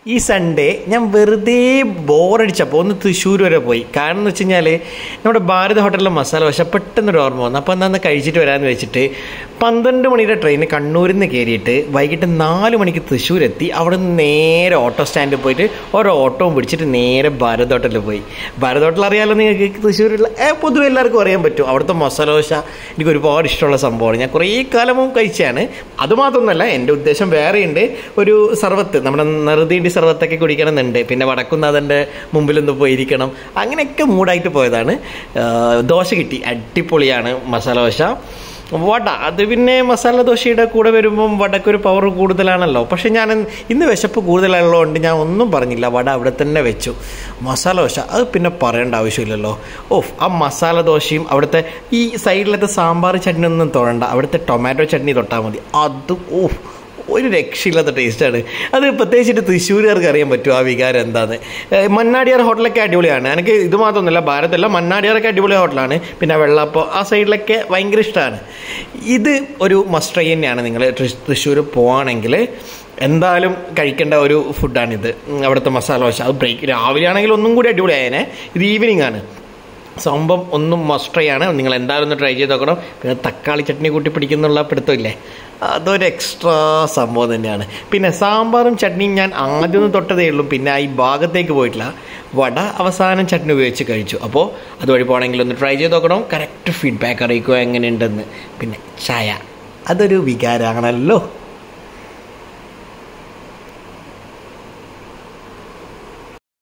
ഈ സൺഡേ ഞാൻ വെറുതെ ബോറടിച്ചപ്പോൾ ഒന്ന് തൃശ്ശൂർ വരെ പോയി കാരണം എന്ന് വെച്ച് കഴിഞ്ഞാൽ നമ്മുടെ ഭാരത് ഹോട്ടലിലെ മസാല ദോശ പെട്ടെന്നൊരു ഓർമ്മ വന്നു അപ്പോൾ എന്നാ കഴിച്ചിട്ട് വരാമെന്ന് വെച്ചിട്ട് പന്ത്രണ്ട് മണിയുടെ ട്രെയിന് കണ്ണൂരിൽ നിന്ന് കയറിയിട്ട് വൈകിട്ട് നാല് മണിക്ക് തൃശ്ശൂർ എത്തി അവിടെ നിന്ന് നേരെ ഓട്ടോ സ്റ്റാൻഡിൽ പോയിട്ട് ഓരോ ഓട്ടവും പിടിച്ചിട്ട് നേരെ ഭാരത് ഹോട്ടലിൽ പോയി ഭാരത് ഹോട്ടൽ അറിയാലോ നിങ്ങൾക്ക് തൃശ്ശൂരിൽ ഏ, പൊതുവെ എല്ലാവർക്കും അറിയാൻ പറ്റും അവിടുത്തെ മസാല ദോശ എനിക്ക് ഒരുപാട് ഇഷ്ടമുള്ള സംഭവമാണ് ഞാൻ കുറേ കാലവും കഴിച്ചാണ് അതുമാത്രമൊന്നുമല്ല എൻ്റെ ഉദ്ദേശം വേറെയുണ്ട് ഒരു സർവത്ത് നമ്മുടെ നെറുതീണ്ടി സർവത്തൊക്കെ കുടിക്കണമെന്നുണ്ട് പിന്നെ വടക്കുന്നാഥൻ്റെ മുമ്പിലൊന്ന് പോയിരിക്കണം അങ്ങനെയൊക്കെ മൂഡായിട്ട് പോയതാണ് ആ, ദോശ കിട്ടി അടിപൊളിയാണ് മസാല ദോശ വട അത് പിന്നെ മസാല ദോശയുടെ കൂടെ വരുമ്പം വടക്കൊരു പവർ കൂടുതലാണല്ലോ പക്ഷെ ഞാൻ ഇന്ന് വിശപ്പ് കൂടുതലുള്ളതുകൊണ്ട് ഞാൻ ഒന്നും പറഞ്ഞില്ല വട അവിടെ തന്നെ വെച്ചു മസാല ദോശ അത് പിന്നെ പറയേണ്ട ആവശ്യമില്ലല്ലോ ഓഫ് ആ മസാല ദോശയും അവിടുത്തെ ഈ സൈഡിലത്തെ സാമ്പാർ ചട്നി ഒന്നും തൊഴണ്ട അവിടുത്തെ ടൊമാറ്റോ ചട്നി തൊട്ടാൽ മതി അത് ഓഫ് ഒരു രക്ഷയില്ലാത്ത ടേസ്റ്റാണ് അത് പ്രത്യേകിച്ചിട്ട് തൃശ്ശൂരുകാർക്ക് അറിയാൻ പറ്റും ആ വികാരം എന്താന്ന് ഏഹ് മണ്ണാടിയാർ ഹോട്ടലൊക്കെ അടിപൊളിയാണ് എനിക്ക് ഇത് മാത്രമൊന്നുമില്ല ഭാരതല്ല മണ്ണാടിയാറൊക്കെ അടിപൊളി ഹോട്ടലാണ് പിന്നെ വെള്ളാപ്പോ ആ സൈഡിലൊക്കെ ഭയങ്കര ഇഷ്ടമാണ് ഇത് ഒരു മസ്റ്റ് ട്രൈ തന്നെയാണ് നിങ്ങൾ തൃശ്ശൂർ പോവാണെങ്കിൽ എന്തായാലും കഴിക്കേണ്ട ഒരു ഫുഡാണിത് ഉം, അവിടുത്തെ മസാല ദോശ അത് ബ്രേക്ക് രാവിലെ ആണെങ്കിൽ ഒന്നും കൂടി അടിപൊളിയായേനെ ഇത് ഈവനിങ് ആണ് സംഭവം ഒന്നും മസ്റ്ററിയാണ് നിങ്ങൾ എന്തായാലും ഒന്ന് ട്രൈ ചെയ്ത് നോക്കണം പിന്നെ തക്കാളി ചട്നി കൂട്ടി പിടിക്കുന്നുള്ള പിടുത്തമില്ലേ അതൊരു എക്സ്ട്രാ സംഭവം തന്നെയാണ് പിന്നെ സാമ്പാറും ചട്നിയും ഞാൻ ആദ്യം ഒന്ന് തൊട്ടതേ ഉള്ളൂ പിന്നെ ഈ ഭാഗത്തേക്ക് പോയിട്ടില്ല വട അവസാനം ചട്നി ഉപയോഗിച്ച് കഴിച്ചു അപ്പോൾ അതുവഴി പോകണമെങ്കിൽ ഒന്ന് ട്രൈ ചെയ്ത് നോക്കണം കറക്റ്റ് ഫീഡ്ബാക്ക് അറിയിക്കുക എങ്ങനെയുണ്ടെന്ന് പിന്നെ ചായ അതൊരു വികാരമാണല്ലോ